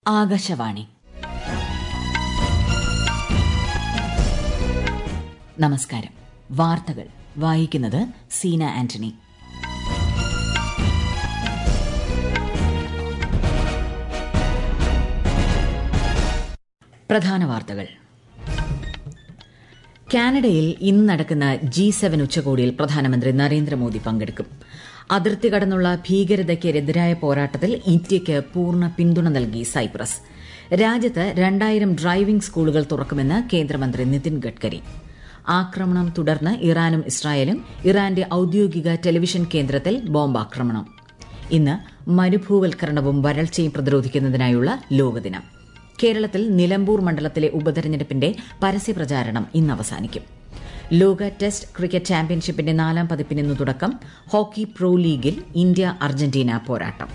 ആകാശവാണി നമസ്കാരം വാർത്തകൾ വായിക്കുന്നത് സീന ആന്റണി പ്രധാന വാർത്തകൾ കാനഡയിൽ ഇന്ന് നടക്കുന്ന ജി സെവൻ ഉച്ചകോടിയിൽ പ്രധാനമന്ത്രി നരേന്ദ്രമോദി പങ്കെടുക്കും അതിർത്തി കടന്നുള്ള ഭീകരതയ്ക്കെതിരായ പോരാട്ടത്തിൽ ഇന്ത്യയ്ക്ക് പൂർണ്ണ പിന്തുണ നൽകി സൈപ്രസ് രാജ്യത്ത് രണ്ടായിരം ഡ്രൈവിംഗ് സ്കൂളുകൾ തുറക്കുമെന്ന് കേന്ദ്രമന്ത്രി നിതിൻ ഗഡ്കരി ആക്രമണം തുടർന്ന് ഇറാനും ഇസ്രായേലും ഇറാന്റെ ഔദ്യോഗിക ടെലിവിഷൻ കേന്ദ്രത്തിൽ ബോംബാക്രമണം ഇന്ന് മരുഭൂവൽക്കരണവും വരൾച്ചയും പ്രതിരോധിക്കുന്നതിനായുള്ള ലോകദിനം കേരളത്തിൽ നിലമ്പൂർ മണ്ഡലത്തിലെ ഉപതെരഞ്ഞെടുപ്പിന്റെ പരസ്യപ്രചാരണം ഇന്ന് അവസാനിക്കും ലോക ടെസ്റ്റ് ക്രിക്കറ്റ് ചാമ്പ്യൻഷിപ്പിന്റെ നാലാം പതിപ്പിന് ഇന്ന് തുടക്കം ഹോക്കി പ്രോ ലീഗിൽ ഇന്ത്യ അർജന്റീന പോരാട്ടം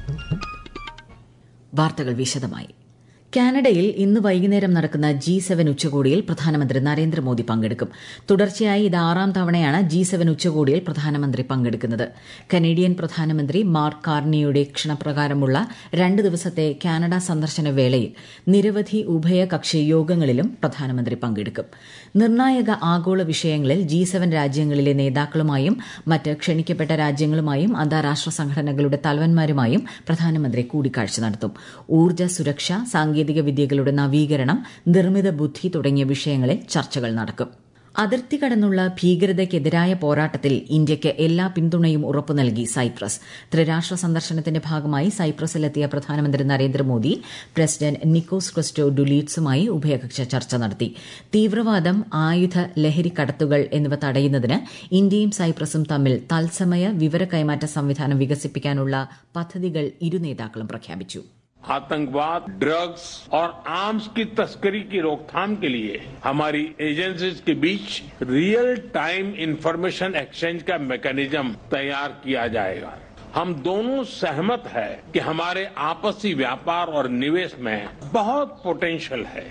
വാർത്തകൾ വിശദമായി കാനഡയിൽ ഇന്ന് വൈകുന്നേരം നടക്കുന്ന ജി സെവൻ ഉച്ചകോടിയിൽ പ്രധാനമന്ത്രി നരേന്ദ്രമോദി പങ്കെടുക്കും തുടർച്ചയായി ഇത് ആറാം തവണയാണ് ജി സെവൻ ഉച്ചകോടിയിൽ പ്രധാനമന്ത്രി പങ്കെടുക്കുന്നത് കനേഡിയൻ പ്രധാനമന്ത്രി മാർക്ക് കാർണിയുടെ ക്ഷണപ്രകാരമുള്ള രണ്ട് ദിവസത്തെ കാനഡ സന്ദർശന വേളയിൽ നിരവധി ഉഭയകക്ഷി യോഗങ്ങളിലും പ്രധാനമന്ത്രി പങ്കെടുക്കും നിർണായക ആഗോള വിഷയങ്ങളിൽ ജി സെവൻ രാജ്യങ്ങളിലെ നേതാക്കളുമായും മറ്റ് ക്ഷണിക്കപ്പെട്ട രാജ്യങ്ങളുമായും അന്താരാഷ്ട്ര സംഘടനകളുടെ തലവന്മാരുമായും പ്രധാനമന്ത്രി കൂടിക്കാഴ്ച നടത്തും ഊർജ്ജ സുരക്ഷ സാങ്കേതിക വിദ്യകളുടെ നവീകരണം നിർമ്മിത ബുദ്ധി തുടങ്ങിയ വിഷയങ്ങളിൽ ചർച്ചകൾ നടക്കും അതിർത്തി കടന്നുള്ള ഭീകരതയ്ക്കെതിരായ പോരാട്ടത്തിൽ ഇന്ത്യയ്ക്ക് എല്ലാ പിന്തുണയും ഉറപ്പു നൽകി സൈപ്രസ് ത്രിരാഷ്ട്ര സന്ദർശനത്തിന്റെ ഭാഗമായി സൈപ്രസിലെത്തിയ പ്രധാനമന്ത്രി നരേന്ദ്രമോദി പ്രസിഡന്റ് നിക്കോസ് ക്രിസ്റ്റോ ഡുലീറ്റ്സുമായി ഉഭയകക്ഷി ചർച്ച നടത്തി തീവ്രവാദം ആയുധ ലഹരി കടത്തുകൾ എന്നിവ തടയുന്നതിന് ഇന്ത്യയും സൈപ്രസും തമ്മിൽ തത്സമയ വിവര കൈമാറ്റ സംവിധാനം വികസിപ്പിക്കാനുള്ള പദ്ധതികൾ ഇരു നേതാക്കളും പ്രഖ്യാപിച്ചു आतंकवाद ड्रग्स और आर्म्स की तस्करी की रोकथाम के लिए हमारी एजेंसीज के बीच रियल टाइम इंफॉर्मेशन एक्सचेंज का मैकेनिज्म तैयार किया जाएगा हम दोनों सहमत है कि हमारे आपसी व्यापार और निवेश में बहुत पोटेंशियल है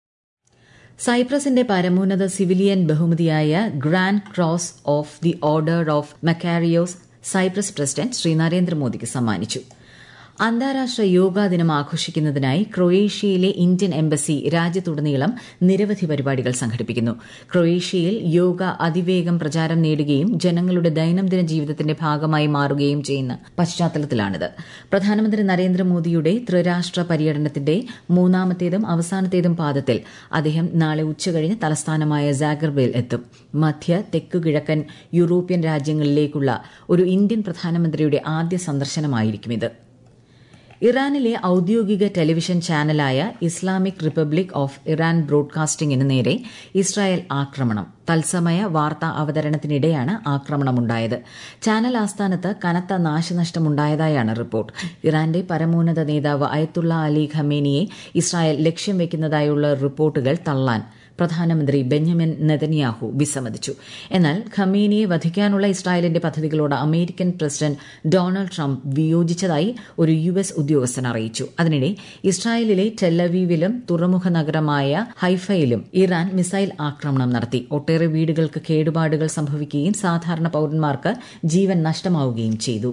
സൈപ്രസിന്റെ പരമോന്നത സിവിലിയൻ ബഹുമതിയായ grand cross of the order of Makarios Cyprus president Shri നരേന്ദ്രമോദിക്ക് സമ്മാനിച്ചു അന്താരാഷ്ട്ര യോഗാ ദിനം ആഘോഷിക്കുന്നതിനായി ക്രൊയേഷ്യയിലെ ഇന്ത്യൻ എംബസി രാജ്യത്തുടനീളം നിരവധി പരിപാടികൾ സംഘടിപ്പിക്കുന്നു ക്രൊയേഷ്യയിൽ യോഗ അതിവേഗം പ്രചാരം നേടുകയും ജനങ്ങളുടെ ദൈനംദിന ജീവിതത്തിന്റെ ഭാഗമായി മാറുകയും ചെയ്യുന്ന പശ്ചാത്തലത്തിലാണിത് പ്രധാനമന്ത്രി നരേന്ദ്രമോദിയുടെ ത്രിരാഷ്ട്ര പര്യടനത്തിന്റെ മൂന്നാമത്തേതും അവസാനത്തേതും പാദത്തിൽ അദ്ദേഹം നാളെ ഉച്ചകഴിഞ്ഞ് തലസ്ഥാനമായ സാഗർബേൽ എത്തും മധ്യ തെക്കു കിഴക്കൻ യൂറോപ്യൻ രാജ്യങ്ങളിലേക്കുള്ള ഒരു ഇന്ത്യൻ പ്രധാനമന്ത്രിയുടെ ആദ്യ സന്ദർശനമായിരിക്കും ഇത് ഇറാനിലെ ഔദ്യോഗിക ടെലിവിഷൻ ചാനലായ ഇസ്ലാമിക് റിപ്പബ്ലിക് ഓഫ് ഇറാൻ ബ്രോഡ്കാസ്റ്റിംഗിന് നേരെ ഇസ്രായേൽ ആക്രമണം തത്സമയ വാർത്താ അവതരണത്തിനിടെയാണ് ആക്രമണമുണ്ടായത് ചാനൽ ആസ്ഥാനത്ത് കനത്ത നാശനഷ്ടമുണ്ടായതായാണ് റിപ്പോർട്ട് ഇറാന്റെ പരമോന്നത നേതാവ് അയത്തുള്ള അലി ഖമേനിയെ ഇസ്രായേൽ ലക്ഷ്യം വെക്കുന്നതായുള്ള റിപ്പോർട്ടുകൾ തള്ളാൻ പ്രധാനമന്ത്രി ബെഞ്ചമിൻ നെതന്യാഹു വിസമ്മതിച്ചു എന്നാൽ ഖമേനിയെ വധിക്കാനുള്ള ഇസ്രായേലിന്റെ പദ്ധതികളോട് അമേരിക്കൻ പ്രസിഡന്റ് ഡൊണാൾഡ് ട്രംപ് വിയോജിച്ചതായി ഒരു യു എസ് ഉദ്യോഗസ്ഥൻ അറിയിച്ചു അതിനിടെ ഇസ്രായേലിലെ ടെല്ലവീവിലും തുറമുഖ നഗരമായ ഹൈഫയിലും ഇറാൻ മിസൈൽ ആക്രമണം നടത്തി ഒട്ടേറെ വീടുകൾക്ക് കേടുപാടുകൾ സംഭവിക്കുകയും സാധാരണ പൌരന്മാർക്ക് ജീവൻ നഷ്ടമാവുകയും ചെയ്തു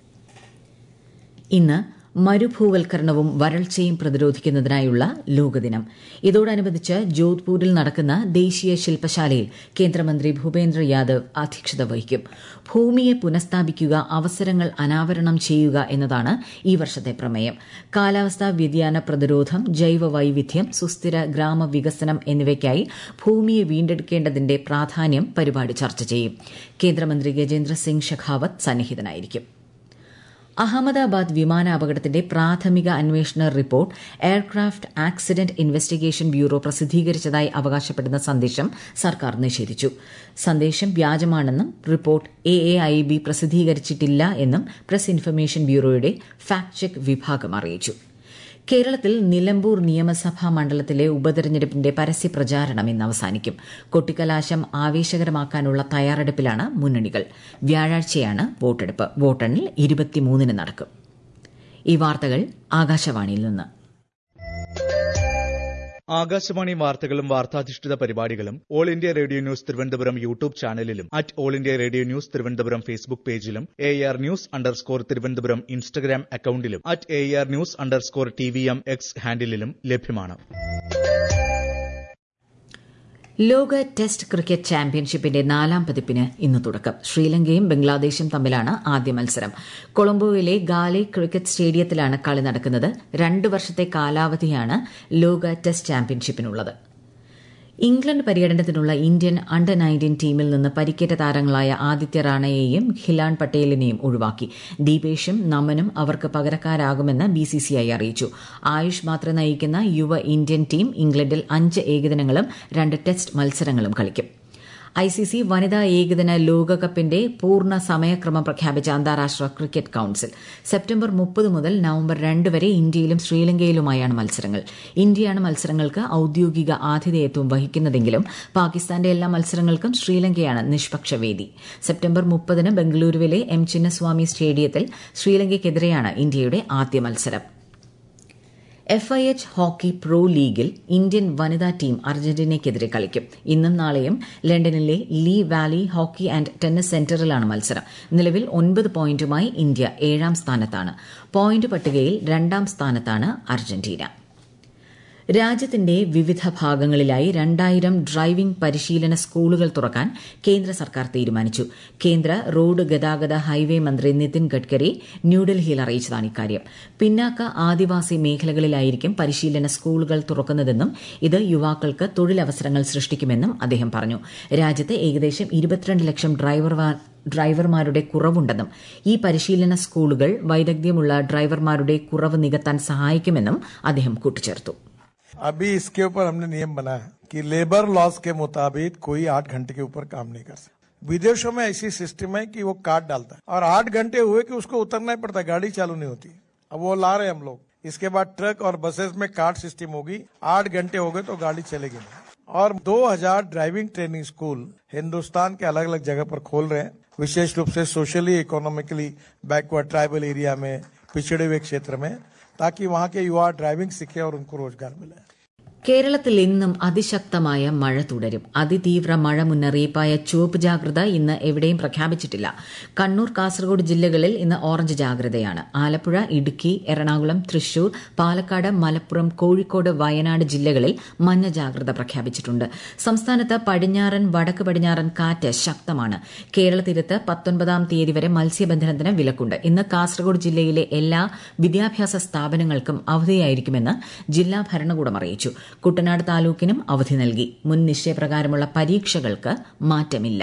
ഇന്ന് മരുഭൂവൽക്കരണവും വരൾച്ചയും പ്രതിരോധിക്കുന്നതിനായുള്ള ലോകദിനം ഇതോടനുബന്ധിച്ച് ജോധ്പൂരിൽ നടക്കുന്ന ദേശീയ ശില്പശാലയിൽ കേന്ദ്രമന്ത്രി ഭൂപേന്ദ്ര യാദവ് അധ്യക്ഷത വഹിക്കും ഭൂമിയെ പുനഃസ്ഥാപിക്കുക അവസരങ്ങൾ അനാവരണം ചെയ്യുക എന്നതാണ് ഈ വർഷത്തെ പ്രമേയം കാലാവസ്ഥാ വ്യതിയാന പ്രതിരോധം ജൈവ വൈവിധ്യം സുസ്ഥിര ഗ്രാമവികസനം എന്നിവയ്ക്കായി ഭൂമിയെ വീണ്ടെടുക്കേണ്ടതിന്റെ പ്രാധാന്യം പരിപാടി ചർച്ച ചെയ്യും കേന്ദ്രമന്ത്രി ഗജേന്ദ്ര സിംഗ് ഷെഖാവത്ത് സന്നിഹിതനായിരിക്കും അഹമ്മദാബാദ് വിമാനാപകടത്തിന്റെ പ്രാഥമിക അന്വേഷണ report aircraft accident investigation bureau പ്രസിദ്ധീകരിച്ചതായി അവകാശപ്പെടുന്ന സന്ദേശം സർക്കാർ നിഷേധിച്ചു സന്ദേശം വ്യാജമാണെന്നും report A A I B പ്രസിദ്ധീകരിച്ചിട്ടില്ല എന്നും പ്രസ് ഇൻഫർമേഷൻ ബ്യൂറോയുടെ ഫാക്ട് ചെക്ക് വിഭാഗം അറിയിച്ചു കേരളത്തിൽ നിലമ്പൂർ നിയമസഭാ മണ്ഡലത്തിലെ ഉപതെരഞ്ഞെടുപ്പിന്റെ പരസ്യ പ്രചാരണം ഇന്ന് അവസാനിക്കും കൊട്ടിക്കലാശം ആവേശകരമാക്കാനുള്ള തയ്യാറെടുപ്പിലാണ് മുന്നണികൾ വ്യാഴാഴ്ചയാണ് വോട്ടെടുപ്പ് വോട്ടെണ്ണൽ ഇരുപത്തിമൂന്നിന് നടക്കും ഈ വാർത്തകൾ ആകാശവാണിയിൽ നിന്ന് ആകാശവാണി വാർത്തകളും വാർത്താധിഷ്ഠിത പരിപാടികളും all India radio news Thiruvananthapuram YouTube ചാനലിലും at all India radio news Thiruvananthapuram Facebook പേജിലും A R news underscore Thiruvananthapuram Instagram അക്കൌണ്ടിലും at A R news underscore T V M X ഹാൻഡിലും ലഭ്യമാണ് ലോക ടെസ്റ്റ് ക്രിക്കറ്റ് ചാമ്പ്യൻഷിപ്പിന്റെ നാലാം പതിപ്പിന് ഇന്ന് തുടക്കം ശ്രീലങ്കയും ബംഗ്ലാദേശും തമ്മിലാണ് ആദ്യ മത്സരം കൊളംബോയിലെ ഗാലെ ക്രിക്കറ്റ് സ്റ്റേഡിയത്തിലാണ് കളി നടക്കുന്നത് രണ്ട് വർഷത്തെ കാലാവധിയാണ് ലോക ടെസ്റ്റ് ചാമ്പ്യൻഷിപ്പിനുള്ളത് ഇംഗ്ലണ്ട് പര്യടനത്തിനുള്ള ഇന്ത്യൻ അണ്ടർ നയൻറ്റീൻ ടീമിൽ നിന്ന് പരിക്കേറ്റ താരങ്ങളായ ആദിത്യ റാണയെയും ഹിലാൻ പട്ടേലിനെയും ഒഴിവാക്കി ദീപേഷും നമനും അവർക്ക് പകരക്കാരാകുമെന്ന് ബിസിസിഐ അറിയിച്ചു ആയുഷ് മാത്രം നയിക്കുന്ന യുവ ഇന്ത്യൻ ടീം ഇംഗ്ലണ്ടിൽ അഞ്ച് ഏകദിനങ്ങളും രണ്ട് ടെസ്റ്റ് മത്സരങ്ങളും കളിക്കും ഐസിസി വനിതാ ഏകദിന ലോകകപ്പിന്റെ പൂർണ്ണ സമയക്രമം പ്രഖ്യാപിച്ച അന്താരാഷ്ട്ര ക്രിക്കറ്റ് കൌൺസിൽ സെപ്റ്റംബർ മുപ്പത് മുതൽ നവംബർ രണ്ട് വരെ ഇന്ത്യയിലും ശ്രീലങ്കയിലുമായാണ് മത്സരങ്ങൾ ഇന്ത്യയാണ് മത്സരങ്ങൾക്ക് ഔദ്യോഗിക ആതിഥേയത്വം വഹിക്കുന്നതെങ്കിലും പാകിസ്ഥാന്റെ എല്ലാ മത്സരങ്ങൾക്കും ശ്രീലങ്കയാണ് നിഷ്പക്ഷ വേദി സെപ്റ്റംബർ മുപ്പതിന് ബംഗളൂരുവിലെ എം ചിന്നസ്വാമി സ്റ്റേഡിയത്തിൽ ശ്രീലങ്കയ്ക്കെതിരെയാണ് ഇന്ത്യയുടെ ആദ്യ മത്സരം F I H hockey pro ലീഗിൽ ഇന്ത്യൻ വനിതാ ടീം അർജന്റീനയ്ക്കെതിരെ കളിക്കും ഇന്നും നാളെയും ലണ്ടനിലെ Lee Valley hockey and tennis സെന്ററിലാണ് മത്സരം നിലവിൽ ഒൻപത് പോയിന്റുമായി ഇന്ത്യ ഏഴാം സ്ഥാനത്താണ് പോയിന്റ് പട്ടികയിൽ രണ്ടാം സ്ഥാനത്താണ് അർജന്റീന രാജ്യത്തിന്റെ വിവിധ ഭാഗങ്ങളിലായി രണ്ടായിരം ഡ്രൈവിംഗ് പരിശീലന സ്കൂളുകൾ തുറക്കാൻ കേന്ദ്ര സർക്കാർ തീരുമാനിച്ചു കേന്ദ്ര റോഡ് ഗതാഗത ഹൈവേ മന്ത്രി നിതിൻ ഗഡ്കരി ന്യൂഡൽഹിയിൽ അറിയിച്ചതാണ് ഇക്കാര്യം പിന്നാക്ക ആദിവാസി മേഖലകളിലായിരിക്കും പരിശീലന സ്കൂളുകൾ തുറക്കുന്നതെന്നും ഇത് യുവാക്കൾക്ക് തൊഴിലവസരങ്ങൾ സൃഷ്ടിക്കുമെന്നും അദ്ദേഹം പറഞ്ഞു രാജ്യത്ത് ഏകദേശം ഇരുപത്തിരണ്ട് ലക്ഷം ഡ്രൈവർമാർ ഡ്രൈവർമാരുടെ കുറവുണ്ടെന്നും ഈ പരിശീലന സ്കൂളുകൾ വൈദഗ്ധ്യമുള്ള ഡ്രൈവർമാരുടെ കുറവ് നികത്താൻ സഹായിക്കുമെന്നും അദ്ദേഹം കൂട്ടിച്ചേർത്തു अभी इसके ऊपर हमने नियम बनाया कि लेबर लॉस के मुताबिक कोई आठ घंटे के ऊपर काम नहीं कर सकता विदेशों में ऐसी सिस्टम है कि वो कार्ड डालता है और आठ घंटे हुए कि उसको उतरना ही पड़ता है गाड़ी चालू नहीं होती अब वो ला रहे हैं हम लोग इसके बाद ट्रक और बसेस में कार्ड सिस्टम होगी आठ घंटे हो गए तो गाड़ी चलेगी नहीं और 2000 ड्राइविंग ट्रेनिंग स्कूल हिंदुस्तान के अलग अलग जगह पर खोल रहे हैं विशेष रूप से socially economically backward tribal area में पिछड़े हुए क्षेत्र में ताकि वहाँ के युवा ड्राइविंग सीखे और उनको रोजगार मिले കേരളത്തിൽ ഇന്നും അതിശക്തമായ മഴ തുടരും അതിതീവ്ര മഴ മുന്നറിയിപ്പായ ചുവപ്പ് ജാഗ്രത ഇന്ന് എവിടെയും പ്രഖ്യാപിച്ചിട്ടില്ല കണ്ണൂർ കാസർഗോഡ് ജില്ലകളിൽ ഇന്ന് ഓറഞ്ച് ജാഗ്രതയാണ് ആലപ്പുഴ ഇടുക്കി എറണാകുളം തൃശൂർ പാലക്കാട് മലപ്പുറം കോഴിക്കോട് വയനാട് ജില്ലകളിൽ മഞ്ഞ ജാഗ്രത പ്രഖ്യാപിച്ചിട്ടുണ്ട് സംസ്ഥാനത്ത് പടിഞ്ഞാറൻ വടക്ക് പടിഞ്ഞാറൻ കാറ്റ് ശക്തമാണ് കേരള തീരത്ത് പത്തൊൻപതാം തീയതി വരെ മത്സ്യബന്ധനത്തിന് വിലക്കുണ്ട് ഇന്ന് കാസർഗോഡ് ജില്ലയിലെ എല്ലാ വിദ്യാഭ്യാസ സ്ഥാപനങ്ങൾക്കും അവധിയായിരിക്കുമെന്ന് ജില്ലാ ഭരണകൂടം അറിയിച്ചു കുട്ടനാട് താലൂക്കിനും അവധി നൽകി മുൻ നിശ്ചയപ്രകാരമുള്ള പരീക്ഷകൾക്ക് മാറ്റമില്ല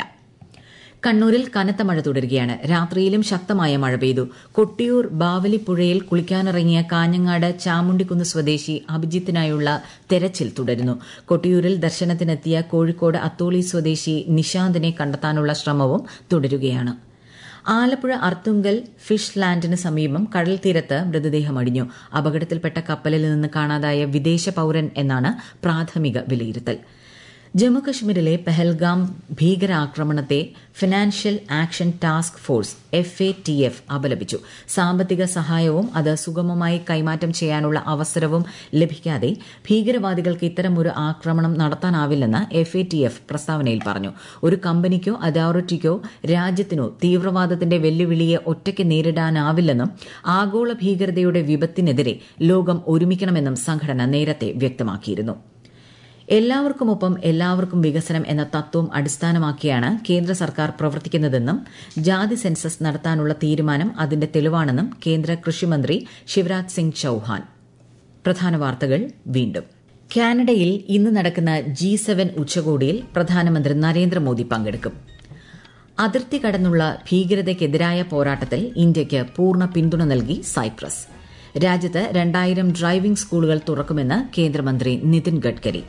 കണ്ണൂരിൽ കനത്ത മഴ തുടരുകയാണ് രാത്രിയിലും ശക്തമായ മഴ പെയ്തു കൊട്ടിയൂർ ബാവലിപ്പുഴയിൽ കുളിക്കാനിറങ്ങിയ കാഞ്ഞങ്ങാട് ചാമുണ്ടിക്കുന്ന് സ്വദേശി അഭിജിത്തിനായുള്ള തെരച്ചിൽ തുടരുന്നു കൊട്ടിയൂരിൽ ദർശനത്തിനെത്തിയ കോഴിക്കോട് അത്തോളി സ്വദേശി നിശാന്തിനെ കണ്ടെത്താനുള്ള ശ്രമവും തുടരുകയാണ് ആലപ്പുഴ അർത്തുങ്കൽ ഫിഷ് ലാൻഡിന് സമീപം കടൽ തീരത്ത് മൃതദേഹം അടിഞ്ഞു അപകടത്തിൽപ്പെട്ട കപ്പലിൽ നിന്ന് കാണാതായ വിദേശ പൌരൻ എന്നാണ് പ്രാഥമിക വിലയിരുത്തൽ ജമ്മുകശ്മീരിലെ പെഹൽഗാം ഭീകരാക്രമണത്തെ financial action task force F A T F അപലപിച്ചു സാമ്പത്തിക സഹായവും അത് സുഗമമായി കൈമാറ്റം ചെയ്യാനുള്ള അവസരവും ലഭിക്കാതെ ഭീകരവാദികൾക്ക് ഇത്തരമൊരു ആക്രമണം നടത്താനാവില്ലെന്ന് എഫ് എ ടി എഫ് പ്രസ്താവനയിൽ പറഞ്ഞു ഒരു കമ്പനിക്കോ അതോറിറ്റിക്കോ രാജ്യത്തിനോ തീവ്രവാദത്തിന്റെ വെല്ലുവിളിയെ ഒറ്റയ്ക്ക് നേരിടാനാവില്ലെന്നും ആഗോള ഭീകരതയുടെ വിപത്തിനെതിരെ ലോകം ഒരുമിക്കണമെന്നും സംഘടന നേരത്തെ വ്യക്തമാക്കിയിരുന്നു എല്ലാവർക്കുമൊപ്പം എല്ലാവർക്കും വികസനം എന്ന തത്വം അടിസ്ഥാനമാക്കിയാണ് കേന്ദ്ര സർക്കാർ പ്രവർത്തിക്കുന്നതെന്നും ജാതി സെൻസസ് നടത്താനുള്ള തീരുമാനം അതിന്റെ തെളിവാണെന്നും കേന്ദ്ര കൃഷിമന്ത്രി ശിവരാജ് സിംഗ് ചൌഹാൻ പ്രധാന വാർത്തകൾ വീണ്ടും കാനഡയിൽ ഇന്ന് നടക്കുന്ന ജി സെവൻ ഉച്ചകോടിയിൽ പ്രധാനമന്ത്രി നരേന്ദ്രമോദി പങ്കെടുക്കും അതിർത്തി കടന്നുള്ള ഭീകരതയ്ക്കെതിരായ പോരാട്ടത്തിൽ ഇന്ത്യയ്ക്ക് പൂർണ്ണ പിന്തുണ നൽകി സൈപ്രസ് രാജ്യത്ത് രണ്ടായിരം ഡ്രൈവിംഗ് സ്കൂളുകൾ തുറക്കുമെന്ന് കേന്ദ്രമന്ത്രി നിതിൻ ഗഡ്കരി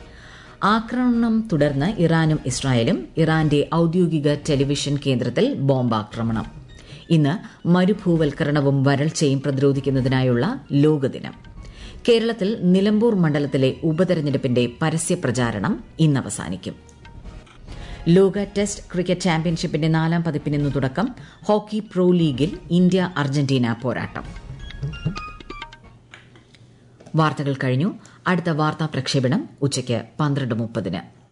ആക്രമണം തുടർന്ന് ഇറാനും ഇസ്രായേലും ഇറാന്റെ ഔദ്യോഗിക ടെലിവിഷൻ കേന്ദ്രത്തിൽ ബോംബാക്രമണം ഇന്ന് മരുഭൂവൽക്കരണവും വരൾച്ചയും പ്രതിരോധിക്കുന്നതിനായുള്ള ലോകദിനം കേരളത്തിൽ നിലമ്പൂർ മണ്ഡലത്തിലെ ഉപതെരഞ്ഞെടുപ്പിന്റെ പരസ്യപ്രചാരണം ഇന്ന് അവസാനിക്കും ലോക ടെസ്റ്റ് ക്രിക്കറ്റ് ചാമ്പ്യൻഷിപ്പിന്റെ നാലാം പതിപ്പിന് ഇന്ന് തുടക്കം ഹോക്കി പ്രോ ലീഗിൽ ഇന്ത്യ അർജന്റീന പോരാട്ടം വാർത്തകൾ കഴിഞ്ഞു അടുത്ത വാർത്താ പ്രക്ഷേപണം ഉച്ചയ്ക്ക് പന്ത്രണ്ട് മുപ്പതിന്